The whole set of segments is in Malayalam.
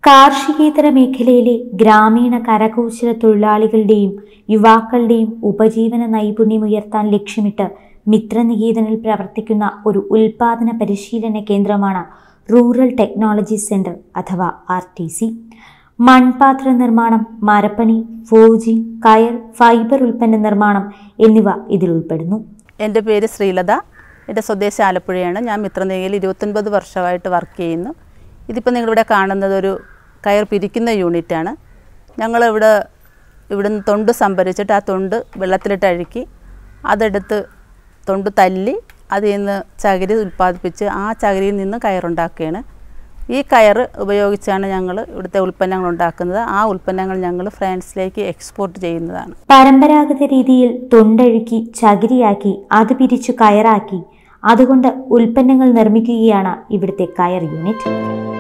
കാർഷികേതര മേഖലയിലെ ഗ്രാമീണ കരകൗശല തൊഴിലാളികളുടെയും യുവാക്കളുടെയും ഉപജീവന നൈപുണ്യം ഉയർത്താൻ ലക്ഷ്യമിട്ട് മിത്രനികേതനിൽ പ്രവർത്തിക്കുന്ന ഒരു ഉൽപാദന പരിശീലന കേന്ദ്രമാണ് റൂറൽ ടെക്നോളജി സെന്റർ അഥവാ ആർ ടി സി മൺപാത്ര നിർമ്മാണം മരപ്പണി ഫോർജിംഗ് കയർ ഫൈബർ ഉൽപ്പന്ന നിർമ്മാണം എന്നിവ ഇതിൽ ഉൾപ്പെടുന്നു എൻ്റെ പേര് ശ്രീലത എൻ്റെ സ്വദേശം ആലപ്പുഴയാണ് ഞാൻ മിത്രനേകയിൽ ഇരുപത്തൊൻപത് വർഷമായിട്ട് വർക്ക് ചെയ്യുന്നു ഇതിപ്പോൾ നിങ്ങളിവിടെ കാണുന്നത് ഒരു കയർ പിരിക്കുന്ന യൂണിറ്റാണ് ഞങ്ങളിവിടെ ഇവിടുന്ന് തൊണ്ട് സംഭരിച്ചിട്ട് ആ തൊണ്ട് വെള്ളത്തിലിട്ട് അഴുക്കി അതെടുത്ത് തൊണ്ട് തല്ലി അതിൽ നിന്ന് ചകിരി ഉൽപ്പാദിപ്പിച്ച് ആ ചകിരിയിൽ നിന്ന് കയറുണ്ടാക്കുകയാണ് ഈ കയർ ഉപയോഗിച്ചാണ് ഞങ്ങൾ ഇവിടുത്തെ ഉൽപ്പന്നങ്ങൾ ഉണ്ടാക്കുന്നത് ആ ഉൽപ്പന്നങ്ങൾ ഞങ്ങൾ ഫ്രാൻസിലേക്ക് എക്സ്പോർട്ട് ചെയ്യുന്നതാണ് പരമ്പരാഗത രീതിയിൽ തൊണ്ടഴുക്കി ചകിരിയാക്കി അത് പിരിച്ചു കയറാക്കി അതുകൊണ്ട് ഉൽപ്പന്നങ്ങൾ നിർമ്മിക്കുകയാണ് ഇവിടുത്തെ കയർ യൂണിറ്റ്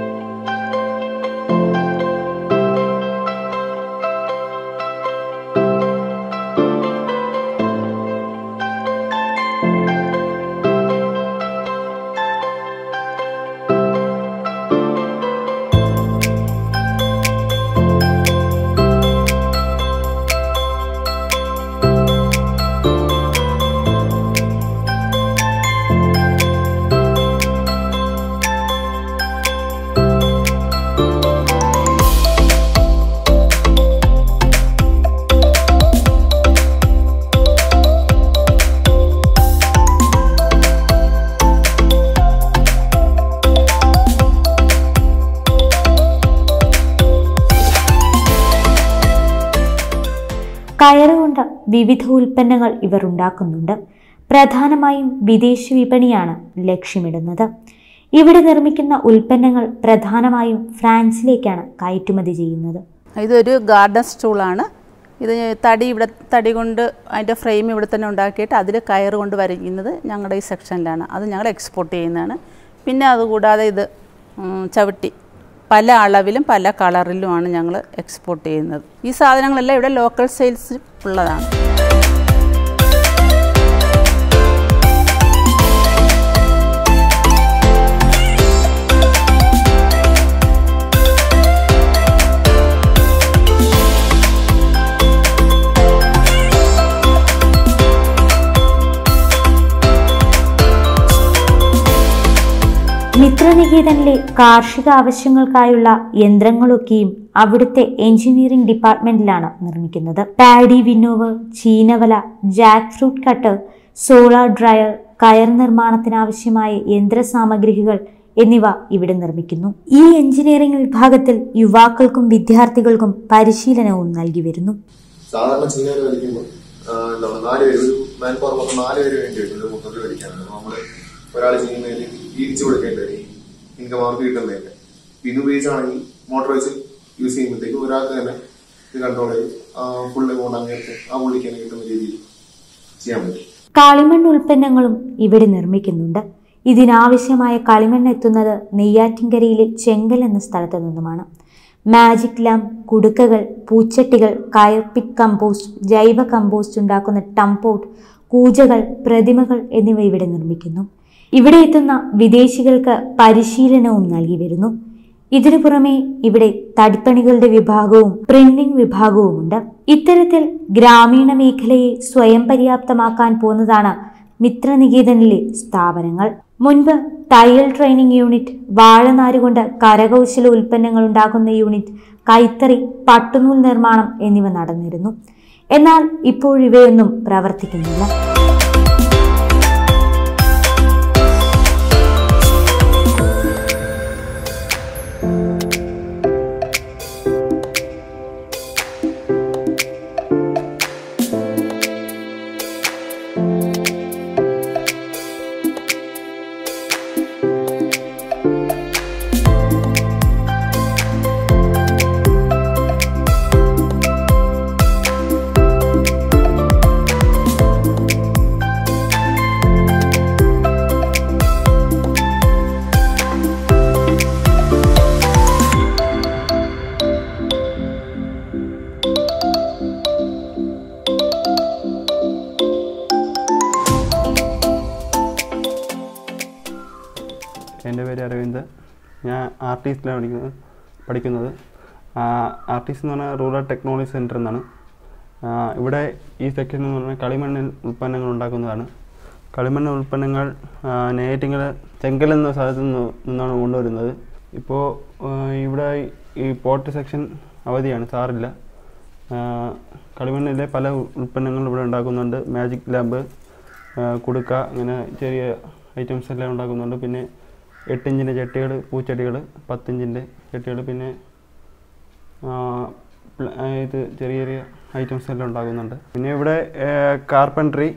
കയറുകൊണ്ട് വിവിധ ഉൽപ്പന്നങ്ങൾ ഇവർ ഉണ്ടാക്കുന്നുണ്ട് പ്രധാനമായും വിദേശ വിപണിയാണ് ലക്ഷ്യമിടുന്നത് ഇവിടെ നിർമ്മിക്കുന്ന ഉൽപ്പന്നങ്ങൾ പ്രധാനമായും ഫ്രാൻസിലേക്കാണ് കയറ്റുമതി ചെയ്യുന്നത് ഇതൊരു ഗാർഡൻ സ്റ്റൂളാണ് ഇത് തടി ഇവിടെ തടി കൊണ്ട് അതിൻ്റെ ഫ്രെയിം ഇവിടെ തന്നെ ഉണ്ടാക്കിയിട്ട് അതിൽ കയറ് കൊണ്ട് വരയ്ക്കുന്നത് ഞങ്ങളുടെ ഈ സെക്ഷനിലാണ് അത് ഞങ്ങൾ എക്സ്പോർട്ട് ചെയ്യുന്നതാണ് പിന്നെ അതുകൂടാതെ ഇത് ഉം, ചവിട്ടി പല അളവിലും പല കളറിലുമാണ് ഞങ്ങൾ എക്സ്പോർട്ട് ചെയ്യുന്നത് ഈ സാധനങ്ങളെല്ലാം ഇവിടെ ലോക്കൽ സെയിൽസ് ഉള്ളതാണ് മിത്രനികേതനിലെ കാർഷിക ആവശ്യങ്ങൾക്കായുള്ള യന്ത്രങ്ങളൊക്കെയും അവിടുത്തെ എഞ്ചിനീയറിംഗ് ഡിപ്പാർട്ട്മെന്റിലാണ് നിർമ്മിക്കുന്നത് പാഡി വിന്നോവ് ചീനവല jackfruit cutter solar dryer കയർ നിർമ്മാണത്തിനാവശ്യമായ യന്ത്രസാമഗ്രികൾ എന്നിവ ഇവിടെ നിർമ്മിക്കുന്നു ഈ എഞ്ചിനീയറിംഗ് വിഭാഗത്തിൽ യുവാക്കൾക്കും വിദ്യാർത്ഥികൾക്കും പരിശീലനവും നൽകി വരുന്നു സാധാരണ ചീനയിൽ വലിക്കുമ്പോൾ എന്താണ് നാല് പേര് ഒരു മാൻ പവർ മൊത്തം നാല് പേര് വേണ്ടി വരും ഇത് മൊത്തത്തിൽ വലിക്കാനാണ് നമ്മള് ഒരാൾ ചെയ്യുന്നതിൽ വീതിച്ചു കൊടുക്കേണ്ടി വരും ഇൻകം അവർക്ക് കിട്ടുന്നതിന്റെ ഇത് ഉപയോഗിച്ചാണെങ്കിൽ മോട്ടോർ വെച്ച് യൂസ് ചെയ്യുമ്പോഴത്തേക്ക് ഒരാൾക്ക് തന്നെ ഇത് കൺട്രോൾ ചെയ്ത് ഫുള്ള് കൊണ്ട് അങ്ങേക്ക് ആ പുള്ളിക്ക് തന്നെ കിട്ടുന്ന രീതിയിൽ ചെയ്യാൻ പറ്റും കളിമണ്ണ് ഉൽപ്പന്നങ്ങളും ഇവിടെ നിർമ്മിക്കുന്നുണ്ട് ഇതിനാവശ്യമായ കളിമണ്ണ് എത്തുന്നത് നെയ്യാറ്റിൻകരയിലെ ചെങ്കൽ എന്ന സ്ഥലത്തു നിന്നുമാണ് മാജിക് ലാമ്പ് കുടുക്കകൾ പൂച്ചട്ടികൾ കയർപിറ്റ് കമ്പോസ്റ്റ് ജൈവ കമ്പോസ്റ്റ് ഉണ്ടാക്കുന്ന ടംപോട്ട് കൂജകൾ പ്രതിമകൾ എന്നിവ ഇവിടെ നിർമ്മിക്കുന്നു ഇവിടെ എത്തുന്ന വിദേശികൾക്ക് പരിശീലനവും നൽകി വരുന്നു ഇതിനു പുറമെ ഇവിടെ തടിപ്പണികളുടെ വിഭാഗവും പ്രിന്റിംഗ് വിഭാഗവുമുണ്ട് ഇത്തരത്തിൽ ഗ്രാമീണ മേഖലയെ സ്വയം പര്യാപ്തമാക്കാൻ പോകുന്നതാണ് മിത്രനികേതനിലെ സ്ഥാപനങ്ങൾ മുൻപ് തയ്യൽ ട്രെയിനിങ് യൂണിറ്റ് വാഴനാര് കൊണ്ട് കരകൗശല ഉൽപ്പന്നങ്ങൾ ഉണ്ടാക്കുന്ന യൂണിറ്റ് കൈത്തറി പട്ടുനൂൽ നിർമ്മാണം എന്നിവ നടന്നിരുന്നു എന്നാൽ ഇപ്പോഴിവയൊന്നും പ്രവർത്തിക്കുന്നില്ല എൻ്റെ പേര് അരവിന്ദ് ഞാൻ ആർട്ടിസ്റ്റിലാണ് പഠിക്കുന്നത് പഠിക്കുന്നത് ആർ ടി സി എന്ന് പറഞ്ഞാൽ റൂറൽ ടെക്നോളജി സെൻറ്റർ എന്നാണ് ആ, ഇവിടെ ഈ സെക്ഷൻ എന്ന് പറഞ്ഞാൽ കളിമണ്ണിൽ ഉൽപ്പന്നങ്ങൾ ഉണ്ടാക്കുന്നതാണ് കളിമണ്ണ് ഉൽപ്പന്നങ്ങൾ ആ, നെയ്യാറ്റിങ്കര ചെങ്കൽ എന്ന സ്ഥലത്ത് നിന്ന് നിന്നാണ് കൊണ്ടുവരുന്നത് ഇപ്പോൾ ആ, ഇവിടെ ഈ പോർട്ട് സെക്ഷൻ അവധിയാണ് സാറില്ല ആ, കളിമണ്ണിലെ പല ഉൽപ്പന്നങ്ങൾ ഇവിടെ ഉണ്ടാക്കുന്നുണ്ട് മാജിക് ലാമ്പ് ആ, കുടുക്ക അങ്ങനെ ചെറിയ ഐറ്റംസ് എല്ലാം ഉണ്ടാക്കുന്നുണ്ട് പിന്നെ എട്ടിഞ്ചിൻ്റെ ചട്ടികൾ പൂച്ചട്ടികൾ പത്തിഞ്ചിൻ്റെ ചട്ടികൾ പിന്നെ ആ, പ്ല- ആ, ഇത് ചെറിയ ചെറിയ ഐറ്റംസ് എല്ലാം ഉണ്ടാകുന്നുണ്ട് പിന്നെ ഇവിടെ കാർപ്പൻട്രി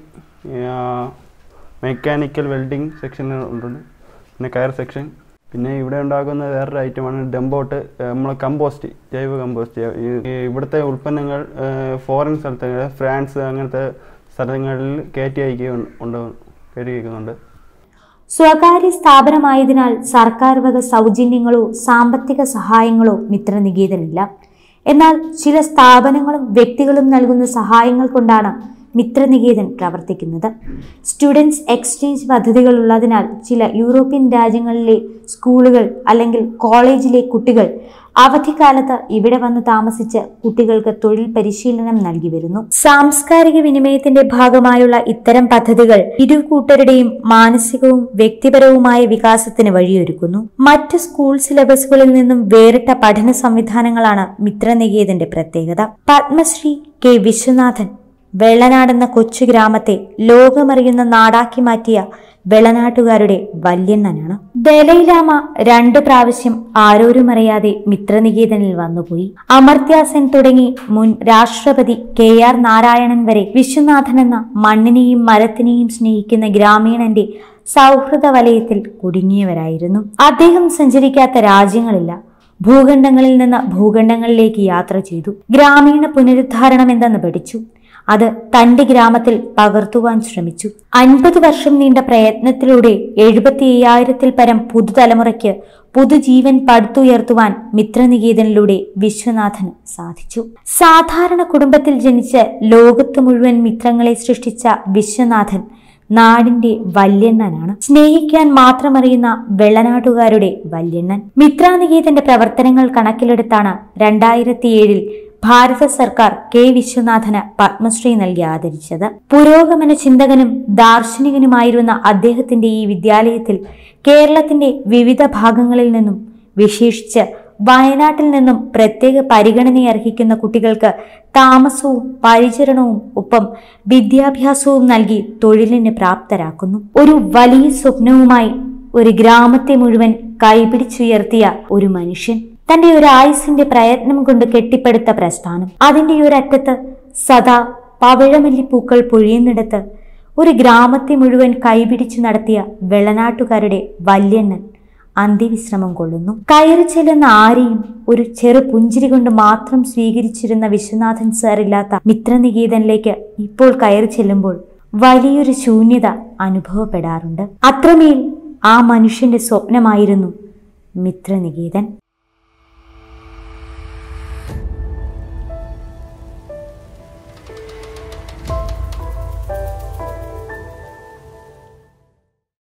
മെക്കാനിക്കൽ വെൽഡിങ് സെക്ഷൻ ഉണ്ട് പിന്നെ കയർ സെക്ഷൻ പിന്നെ ഇവിടെ ഉണ്ടാക്കുന്ന വേറൊരു ഐറ്റമാണ് ഡംബോട്ട് നമ്മളെ കമ്പോസ്റ്റ് ജൈവ കമ്പോസ്റ്റ് ഈ- ഈ ഇവിടുത്തെ ഉൽപ്പന്നങ്ങൾ ഫോറിൻ സ്ഥലത്ത് ഫ്രാൻസ് അങ്ങനത്തെ സ്ഥലങ്ങളിൽ കയറ്റി അയക്കുകയും ഉണ്ട് കയറ്റി അയക്കുന്നുണ്ട് സ്വകാര്യ സ്ഥാപനമായതിനാൽ സർക്കാർ വക സൗജന്യങ്ങളോ സാമ്പത്തിക സഹായങ്ങളോ മിത്രനികേതനില്ല എന്നാൽ ചില സ്ഥാപനങ്ങളും വ്യക്തികളും നൽകുന്ന സഹായങ്ങൾ കൊണ്ടാണ് മിത്രനികേതൻ പ്രവർത്തിക്കുന്നത് സ്റ്റുഡൻസ് എക്സ്ചേഞ്ച് പദ്ധതികൾ ഉള്ളതിനാൽ ചില യൂറോപ്യൻ രാജ്യങ്ങളിലെ സ്കൂളുകൾ അല്ലെങ്കിൽ കോളേജിലെ കുട്ടികൾ അവധിക്കാലത്ത് ഇവിടെ വന്ന് താമസിച്ച് കുട്ടികൾക്ക് തൊഴിൽ പരിശീലനം നൽകി വരുന്നു സാംസ്കാരിക വിനിമയത്തിന്റെ ഭാഗമായുള്ള ഇത്തരം പദ്ധതികൾ ഇരു കൂട്ടരുടെയും മാനസികവും വ്യക്തിപരവുമായ വികാസത്തിന് വഴിയൊരുക്കുന്നു മറ്റ് സ്കൂൾ സിലബസുകളിൽ നിന്നും വേറിട്ട പഠന സംവിധാനങ്ങളാണ് മിത്രനികേതന്റെ പ്രത്യേകത പത്മശ്രീ കെ വിശ്വനാഥൻ വെള്ളനാടെന്ന കൊച്ചു ഗ്രാമത്തെ ലോകമറിയുന്ന നാടാക്കി മാറ്റിയ വെള്ളനാട്ടുകാരുടെ വല്യണ്ണനാണ് ദലൈലാമ രണ്ടു പ്രാവശ്യം ആരോരുമറിയാതെ മിത്രനികേതനിൽ വന്നുപോയി അമർത്യ സെൻ തുടങ്ങി മുൻ രാഷ്ട്രപതി കെ ആർ നാരായണൻ വരെ വിശ്വനാഥൻ എന്ന മണ്ണിനെയും മരത്തിനെയും സ്നേഹിക്കുന്ന ഗ്രാമീണന്റെ സൗഹൃദ വലയത്തിൽ കുടുങ്ങിയവരായിരുന്നു അദ്ദേഹം സഞ്ചരിക്കാത്ത രാജ്യങ്ങളില്ല ഭൂഖണ്ഡങ്ങളിൽ നിന്ന് ഭൂഖണ്ഡങ്ങളിലേക്ക് യാത്ര ചെയ്തു ഗ്രാമീണ പുനരുദ്ധാരണം എന്തെന്ന് പഠിച്ചു അത് തന്റെ ഗ്രാമത്തിൽ പകർത്തുവാൻ ശ്രമിച്ചു അൻപത് വർഷം നീണ്ട പ്രയത്നത്തിലൂടെ എഴുപത്തി അയ്യായിരത്തിൽ പരം പുതുതലമുറയ്ക്ക് പുതുജീവൻ പടുത്തുയർത്തുവാൻ മിത്രനികേതനിലൂടെ വിശ്വനാഥന് സാധിച്ചു സാധാരണ കുടുംബത്തിൽ ജനിച്ച് ലോകത്ത് മുഴുവൻ മിത്രങ്ങളെ സൃഷ്ടിച്ച വിശ്വനാഥൻ നാടിന്റെ വല്യണ്ണനാണ് സ്നേഹിക്കാൻ മാത്രമറിയുന്ന വെള്ളനാട്ടുകാരുടെ വല്യണ്ണൻ മിത്രാനികേതന്റെ പ്രവർത്തനങ്ങൾ കണക്കിലെടുത്താണ് രണ്ടായിരത്തി ഏഴിൽ ഭാരത സർക്കാർ കെ വിശ്വനാഥന് പത്മശ്രീ നൽകി ആദരിച്ചത് പുരോഗമന ചിന്തകനും ദാർശനികനുമായിരുന്ന അദ്ദേഹത്തിന്റെ ഈ വിദ്യാലയത്തിൽ കേരളത്തിന്റെ വിവിധ ഭാഗങ്ങളിൽ നിന്നും വിശേഷിച്ച് വയനാട്ടിൽ നിന്നും പ്രത്യേക പരിഗണനയർഹിക്കുന്ന കുട്ടികൾക്ക് താമസവും പരിചരണവും ഒപ്പം വിദ്യാഭ്യാസവും നൽകി തൊഴിലിന് പ്രാപ്തരാക്കുന്നു ഒരു വലിയ സ്വപ്നവുമായി ഒരു ഗ്രാമത്തെ മുഴുവൻ കൈപിടിച്ചുയർത്തിയ ഒരു മനുഷ്യൻ തന്റെ ഒരു ആയുസിന്റെ പ്രയത്നം കൊണ്ട് കെട്ടിപ്പടുത്ത പ്രസ്ഥാനം അതിന്റെ ഒരറ്റത്ത് സദാ പവിഴമല്ലിപ്പൂക്കൾ പൊഴിയുന്നിടത്ത് ഒരു ഗ്രാമത്തെ മുഴുവൻ കൈപിടിച്ചു നടത്തിയ വെള്ളനാട്ടുകാരുടെ വല്യണ്ണൻ അന്ത്യവിശ്രമം കൊള്ളുന്നു കയറി ചെല്ലുന്ന ആരെയും ഒരു ചെറു പുഞ്ചിരി കൊണ്ട് മാത്രം സ്വീകരിച്ചിരുന്ന വിശ്വനാഥൻ സാറില്ലാത്ത മിത്രനികേതനിലേക്ക് ഇപ്പോൾ കയറി ചെല്ലുമ്പോൾ വലിയൊരു ശൂന്യത അനുഭവപ്പെടാറുണ്ട് അത്രമേൽ ആ മനുഷ്യന്റെ സ്വപ്നമായിരുന്നു മിത്രനികേതൻ